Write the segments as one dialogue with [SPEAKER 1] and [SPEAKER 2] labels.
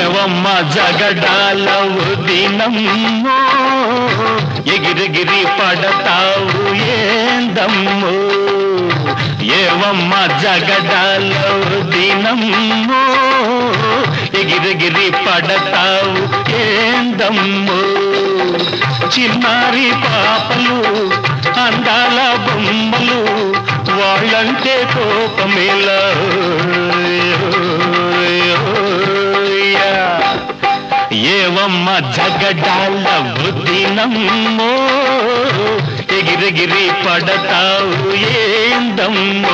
[SPEAKER 1] ఏవమ్మ జగడాలవు దినమ్మో ఎగిరెగిరి పడతావు ఏందమ్మో ఏవమ్మ జగడాలవు దినమ్మో ఎగిరెగిరి పడతావు ఏందమ్మో చిన్నారి పాపలు అందాల బొమ్మలు వాళ్ళంటే కోపమేలా ఏవమ్మ జగడాల బుద్ధినమ్మో ఎగిరెగిరి పడతావు ఏందమ్మో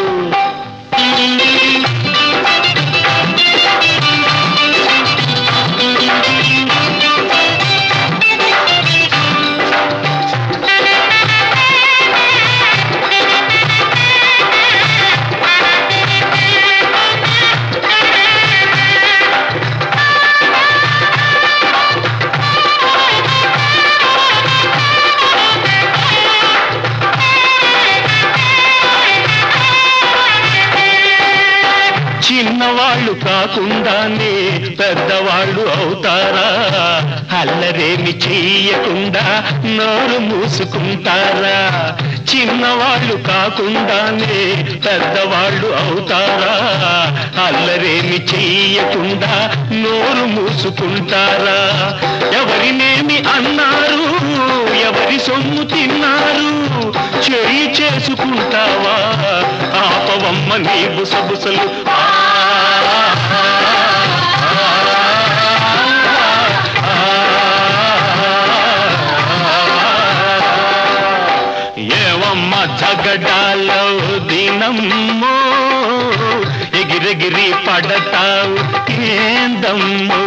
[SPEAKER 1] చిన్నవాళ్ళు కాకుండానే పెద్దవాళ్ళు అవుతారా అల్లరేమి చెయ్యకుండా నోరు మూసుకుంటారా చిన్నవాళ్ళు కాకుండానే పెద్దవాళ్ళు అవుతారా అల్లరేమి చెయ్యకుండా నోరు మూసుకుంటారా ఎవరినేమి అన్నారు ఎవరి సొమ్ము తిన్నారు చెయ్యి చేసుకుంటావా ఆపవమ్మ నీ బుసబుసలు ఆ, ఆ, ఏవమ్మ జగడాల దినమ్మో ఎగిరెగిరి పడతావు ఏందమ్మో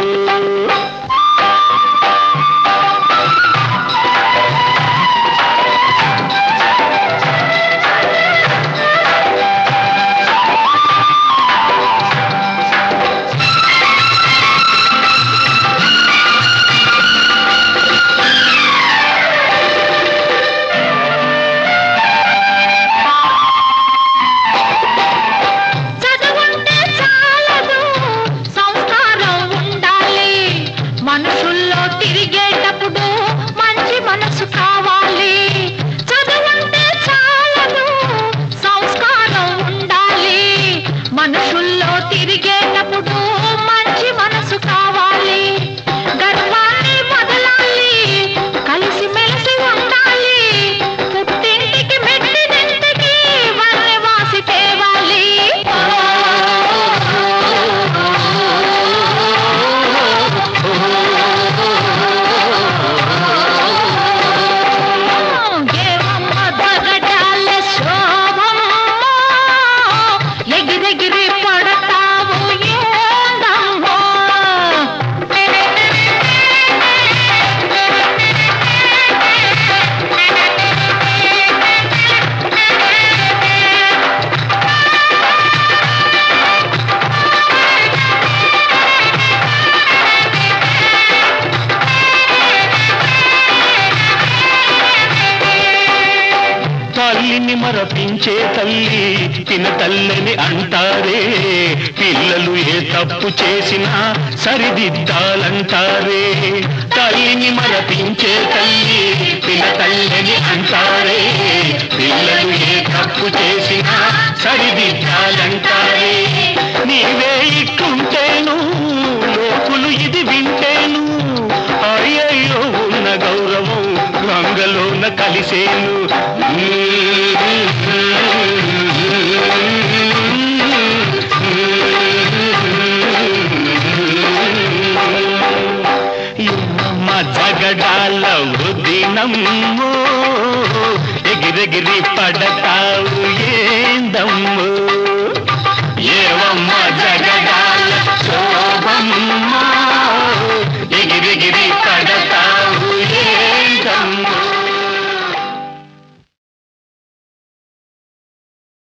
[SPEAKER 2] చదువుంటే చాలదు సంస్కారం ఉండాలి మనుషుల్లో తిరిగేటప్పుడు మంచి మనసు కావాలి చదువుంటే చాలదు సంస్కారం ఉండాలి మనుషుల్లో తిరిగేటప్పుడు మంచి మనసు కావాలి గర్వాన్ని వదలాలి కలిసి మెలిసి ఉండాలి పుట్టింటికి మెట్టినింటికి వన్నె వాసి తేవాలి ఏవమ్మ దగడాల శోభమ్మ, ఎగిరెగిరి పడతావు ఏందమ్మో
[SPEAKER 1] తల్లిని మరపించే తల్లి తిన తల్లిని అంటారే పిల్లలు ఏ తప్పు చేసినా సరిదిద్దాలంటారే తల్లిని మరపించే తల్లి తిన తల్లిని అంటారే పిల్లలు ఏ తప్పు చేసినా సరిదిద్దాలంటారే నీవే ఇట్టుంటేను లోకులు ఇది వింటేను అయ్యయ్యో ఉన్న గౌరవం గంగలోన కలిసేను మా జగడాల దినమ్మో ఎగిరెగిరి పడతావు ఏందమ్మో ఏవమ్మ జగ